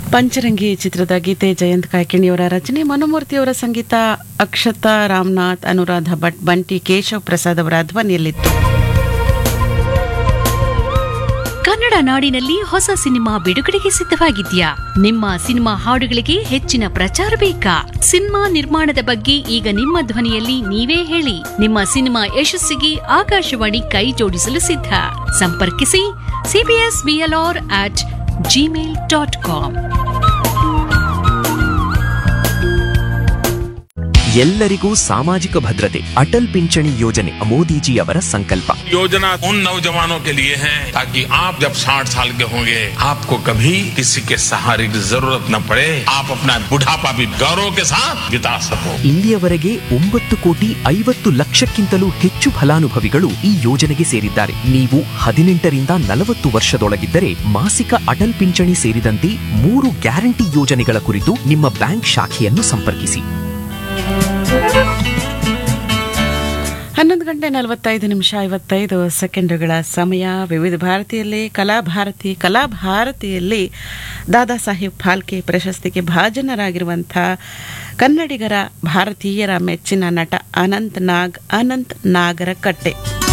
ಪಂಚರಂಗಿ ಚಿತ್ರದ ಗೀತೆ ಜಯಂತ್ ಕಾಯ್ಕಿಣಿಯವರ ರಚನೆ ಮನುಮೂರ್ತಿಯವರ ಸಂಗೀತ ಅಕ್ಷತಾ ರಾಮನಾಥ್ ಅನುರಾಧ ಭಟ್ ಬಂಟಿ ಕೇಶವ್ ಪ್ರಸಾದ್ ಅವರ ಧ್ವನಿಯಲ್ಲಿತ್ತು ಕನ್ನಡ ನಾಡಿನಲ್ಲಿ ಹೊಸ ಸಿನಿಮಾ ಬಿಡುಗಡೆಗೆ ಸಿದ್ಧವಾಗಿದ್ಯಾ ನಿಮ್ಮ ಸಿನಿಮಾ ಹಾಡುಗಳಿಗೆ ಹೆಚ್ಚಿನ ಪ್ರಚಾರ ಬೇಕಾ ಸಿನಿಮಾ ನಿರ್ಮಾಣದ ಬಗ್ಗೆ ಈಗ ನಿಮ್ಮ ಧ್ವನಿಯಲ್ಲಿ ನೀವೇ ಹೇಳಿ ನಿಮ್ಮ ಸಿನಿಮಾ ಯಶಸ್ಸಿಗೆ ಆಕಾಶವಾಣಿ ಕೈ ಜೋಡಿಸಲು ಸಿದ್ಧ ಸಂಪರ್ಕಿಸಿ CBS BLR at Gmail dot com ಎಲ್ಲರಿಗೂ ಸಾಮಾಜಿಕ ಭದ್ರತೆ ಅಟಲ್ ಪಿಂಚಣಿ ಯೋಜನೆ ಮೋದಿಜಿಯವರ ಸಂಕಲ್ಪ योजना उन नौजवानों के लिए है ताकि आप जब 60 साल के होंगे आपको कभी किसी के सहारे की जरूरत न पड़े आप अपना बुढ़ापा भी गौरव के साथ बिता सको ಇಲ್ಲಿಯವರೆಗೆ ಒಂಬತ್ತು ಕೋಟಿ ಐವತ್ತು ಲಕ್ಷಕ್ಕಿಂತಲೂ ಹೆಚ್ಚು ಫಲಾನುಭವಿಗಳು ಈ ಯೋಜನೆಗೆ ಸೇರಿದ್ದಾರೆ ನೀವು ಹದಿನೆಂಟರಿಂದ ನಲವತ್ತು ವರ್ಷದೊಳಗಿದ್ದರೆ ಮಾಸಿಕ ಅಟಲ್ ಪಿಂಚಣಿ ಸೇರಿದಂತೆ ಮೂರು ಗ್ಯಾರಂಟಿ ಯೋಜನೆಗಳ ಕುರಿತು ನಿಮ್ಮ ಬ್ಯಾಂಕ್ ಶಾಖೆಯನ್ನು ಸಂಪರ್ಕಿಸಿ ಹನ್ನೊಂದು ಗಂಟೆ ನಲವತ್ತೈದು ನಿಮಿಷ ಐವತ್ತೈದು ಸೆಕೆಂಡುಗಳ ಸಮಯ ವಿವಿಧ ಭಾರತಿಯಲ್ಲಿ ಕಲಾಭಾರತಿ ಕಲಾಭಾರತಿಯಲ್ಲಿ ದಾದಾ ಸಾಹೇಬ್ ಫಾಲ್ಕೆ ಪ್ರಶಸ್ತಿಗೆ ಭಾಜನರಾಗಿರುವಂಥ ಕನ್ನಡಿಗರ ಭಾರತೀಯರ ಮೆಚ್ಚಿನ ನಟ ಅನಂತ್ ನಾಗ್ ಅನಂತ್ ನಾಗರ ಕಟ್ಟೆ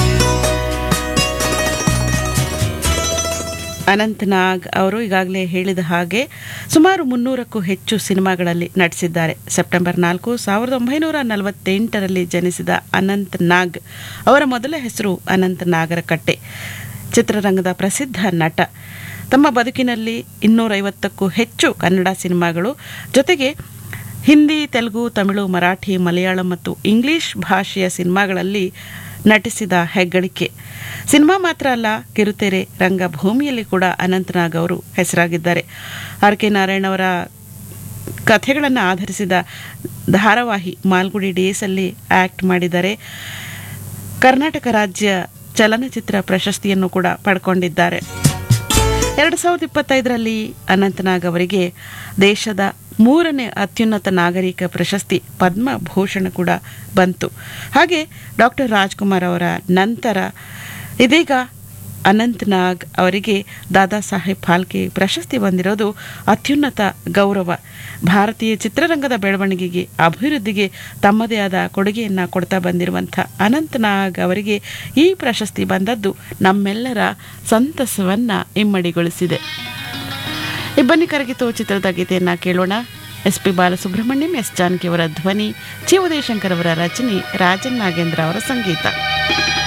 ಅನಂತ್ ನಾಗ್ ಅವರು ಈಗಾಗಲೇ ಹೇಳಿದ ಹಾಗೆ ಸುಮಾರು ಮುನ್ನೂರಕ್ಕೂ ಹೆಚ್ಚು ಸಿನಿಮಾಗಳಲ್ಲಿ ನಟಿಸಿದ್ದಾರೆ ಸೆಪ್ಟೆಂಬರ್ ನಾಲ್ಕು ಸಾವಿರದ ಒಂಬೈನೂರ ನಲವತ್ತೆಂಟರಲ್ಲಿ ಜನಿಸಿದ ಅನಂತ್ ನಾಗ್ ಅವರ ಮೊದಲ ಹೆಸರು ಅನಂತ್ ನಾಗರಕಟ್ಟೆ ಚಿತ್ರರಂಗದ ಪ್ರಸಿದ್ಧ ನಟ ತಮ್ಮ ಬದುಕಿನಲ್ಲಿ ಇನ್ನೂರೈವತ್ತಕ್ಕೂ ಹೆಚ್ಚು ಕನ್ನಡ ಸಿನಿಮಾಗಳು ಜೊತೆಗೆ ಹಿಂದಿ ತೆಲುಗು ತಮಿಳು ಮರಾಠಿ ಮಲಯಾಳಂ ಮತ್ತು ಇಂಗ್ಲಿಷ್ ಭಾಷೆಯ ಸಿನಿಮಾಗಳಲ್ಲಿ ನಟಿಸಿದ ಹೆಗ್ಗಳಿಕೆ ಸಿನಿಮಾ ಮಾತ್ರ ಅಲ್ಲ ಕಿರುತೆರೆ ರಂಗಭೂಮಿಯಲ್ಲಿ ಕೂಡ ಅನಂತನಾಗ್ ಅವರು ಹೆಸರಾಗಿದ್ದಾರೆ ಆರ್ ಕೆ ನಾರಾಯಣ್ ಅವರ ಕಥೆಗಳನ್ನು ಆಧರಿಸಿದ ಧಾರಾವಾಹಿ ಮಾಲ್ಗುಡಿ ಡೇಸಲ್ಲಿ ಆ್ಯಕ್ಟ್ ಮಾಡಿದ್ದಾರೆ ಕರ್ನಾಟಕ ರಾಜ್ಯ ಚಲನಚಿತ್ರ ಪ್ರಶಸ್ತಿಯನ್ನು ಕೂಡ ಪಡ್ಕೊಂಡಿದ್ದಾರೆ ಎರಡು ಸಾವಿರದ ಇಪ್ಪತ್ತೈದರಲ್ಲಿ ಅನಂತನಾಗ್ ಅವರಿಗೆ ದೇಶದ ಮೂರನೇ ಅತ್ಯುನ್ನತ ನಾಗರಿಕ ಪ್ರಶಸ್ತಿ ಪದ್ಮಭೂಷಣ ಕೂಡ ಬಂತು ಹಾಗೆ ಡಾಕ್ಟರ್ ರಾಜ್ಕುಮಾರ್ ಅವರ ನಂತರ ಇದೀಗ ಅನಂತನಾಗ್ ಅವರಿಗೆ ದಾದಾ ಸಾಹೇಬ್ ಫಾಲ್ಕೆ ಪ್ರಶಸ್ತಿ ಬಂದಿರೋದು ಅತ್ಯುನ್ನತ ಗೌರವ ಭಾರತೀಯ ಚಿತ್ರರಂಗದ ಬೆಳವಣಿಗೆಗೆ ಅಭಿವೃದ್ಧಿಗೆ ತಮ್ಮದೇ ಆದ ಕೊಡುಗೆಯನ್ನು ಕೊಡ್ತಾ ಬಂದಿರುವಂಥ ಅನಂತನಾಗ್ ಅವರಿಗೆ ಈ ಪ್ರಶಸ್ತಿ ಬಂದದ್ದು ನಮ್ಮೆಲ್ಲರ ಸಂತಸವನ್ನು ಇಮ್ಮಡಿಗೊಳಿಸಿದೆ ಇಬ್ಬನಿ ಕರಗಿತು ಚಿತ್ರದ ಗೀತೆಯನ್ನು ಕೇಳೋಣ S P Balasubrahmanyam S Janaki ಅವರ ಧ್ವನಿ ಚಿ ಉದಯಶಂಕರ್ ಅವರ ರಚನೆ ರಾಜನ್ ನಾಗೇಂದ್ರ ಅವರ ಸಂಗೀತ